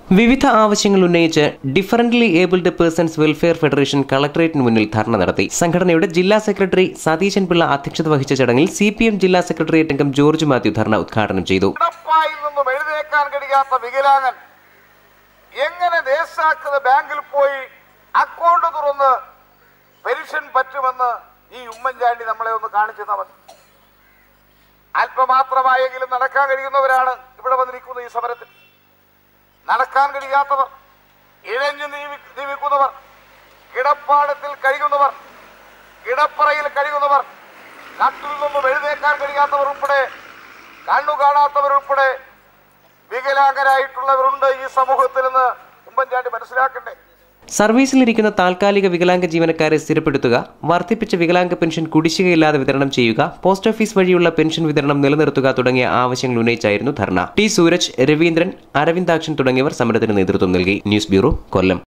വിവിധ ആവശ്യങ്ങൾ ഉന്നയിച്ച് differently abled persons welfare federation കളക്ടറേറ്റിന് മുന്നിൽ ധർണ നടത്തി സംഘടനയുടെ ജില്ലാ സെക്രട്ടറി സതീശൻ പിള്ള അധ്യക്ഷത വഹിച്ച ചടങ്ങിൽ സി പി എം ജില്ലാ സെക്രട്ടേറിയറ്റ് അംഗം ജോർജ് മാത്യു ധർണ ഉദ്ഘാടനം ചെയ്തു കിടപ്പായിൽ നിന്നും എഴുന്നേക്കാൻ കഴിയാത്ത വികലാംഗൻ എങ്ങനെ ദേശാക്കുന്ന ബാങ്കിൽ പോയി അക്കൗണ്ട് തുറന്ന് പെൻഷൻ പറ്റുമെന്ന് ഈ ഉമ്മൻചാണ്ടി നമ്മളെ ഒന്ന് കാണിച്ചു തന്നാൽ മതി അല്പമാത്രമായെങ്കിലും നടക്കാൻ കഴിയുന്നവരാണ് ഇവിടെ വന്നിരിക്കുന്ന ഈ സമരത്തിൽ നടക്കാൻ കഴിയാത്തവർ ഇഴഞ്ഞു നീവി ജീവിക്കുന്നവർ കിടപ്പാടത്തിൽ കഴിയുന്നവർ കിടപ്പറയിൽ കഴിയുന്നവർ കട്ടിൽ നിന്നും എഴുന്നേക്കാൻ കഴിയാത്തവർ ഉൾപ്പെടെ കണ്ണു കാണാത്തവർ ഉൾപ്പെടെ വികലാംഗരായിട്ടുള്ളവരുണ്ട് ഈ സമൂഹത്തിൽ നിന്ന് ഉമ്മൻചാണ്ടി മനസ്സിലാക്കണ്ടേ സർവീസിലിരിക്കുന്ന താൽക്കാലിക വികലാംഗ ജീവനക്കാരെ സ്ഥിരപ്പെടുത്തുക വർദ്ധിപ്പിച്ച വികലാംഗ പെൻഷൻ കുടിശ്ശികയില്ലാതെ വിതരണം ചെയ്യുക പോസ്റ്റ് ഓഫീസ് വഴിയുള്ള പെൻഷൻ വിതരണം നിലനിർത്തുക തുടങ്ങിയ ആവശ്യങ്ങൾ ഉന്നയിച്ചായിരുന്നു ധർണ ടി സൂരജ് രവീന്ദ്രൻ അരവിന്ദാക്ഷൻ തുടങ്ങിയവർ സമരത്തിന് നേതൃത്വം നൽകി ന്യൂസ് ബ്യൂറോ കൊല്ലം